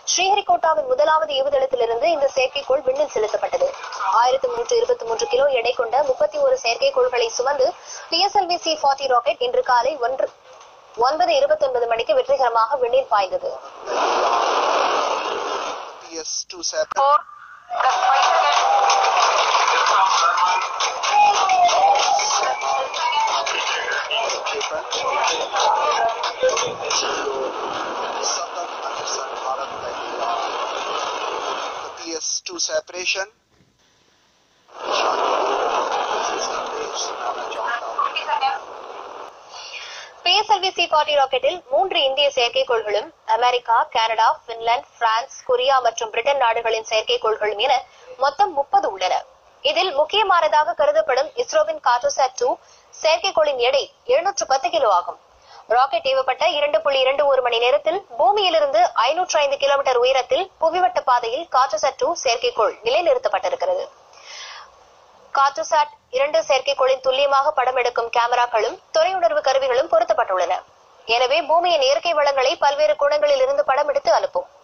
ஸ்ரீஹரிகோட்டாவின் முதலாவது ஏவுதளத்திலிருந்து இந்த செயற்கைக்கோள் விண்ணில் செலுத்தப்பட்டது ஆயிரத்தி முன்னூற்று இருபத்தி மூன்று கிலோ எடை கொண்ட முப்பத்தி ஒரு செயற்கைக்கோள்களை சுமந்து பிஎஸ்எல்வி சி ஃபார்ட்டி ராக்கெட் இன்று காலை ஒன்று ஒன்பது இருபத்தி ஒன்பது மணிக்கு வெற்றிகரமாக விண்ணில் பாய்ந்தது PS2 Sap four plus five seconds. Satan Anderson Bharat Idea. The PS2 separation. Fifty seconds. PSLV C forty ராக்கெட்டில் மூன்று இந்திய செயற்கைக்கோள்களும் America Canada Finland France Korea மற்றும் பிரிட்டன் நாடுகளின் செயற்கைக்கோள்களும் என மொத்தம் முப்பது உள்ளன இதில் முக்கியமானதாக கருதப்படும் இஸ்ரோவின் கார்டோசாட் டூ செயற்கைக்கோளின் எடை எழுநூற்று பத்து கிலோ ஆகும் ராக்கெட் ஏவப்பட்ட இரண்டு புள்ளி இரண்டு ஒரு மணி நேரத்தில் பூமியிலிருந்து ஐநூற்று ஐந்து கிலோமீட்டர் உயரத்தில் புவிவட்ட பாதையில் கார்டோசாட் டூ செயற்கைக்கோள் நிலைநிறுத்தப்பட்டிருக்கிறது கார்டோசாட் இரண்டு செயற்கைக்கோளின் துல்லியமாக படம் எடுக்கும் கேமராக்களும் தொலையுணர்வு கருவிகளும் பொருத்தப்பட்டுள்ளன எனவே பூமியின் இயற்கை வளங்களை பல்வேறு கோணங்களில் இருந்து படம் எடுத்து அனுப்பும்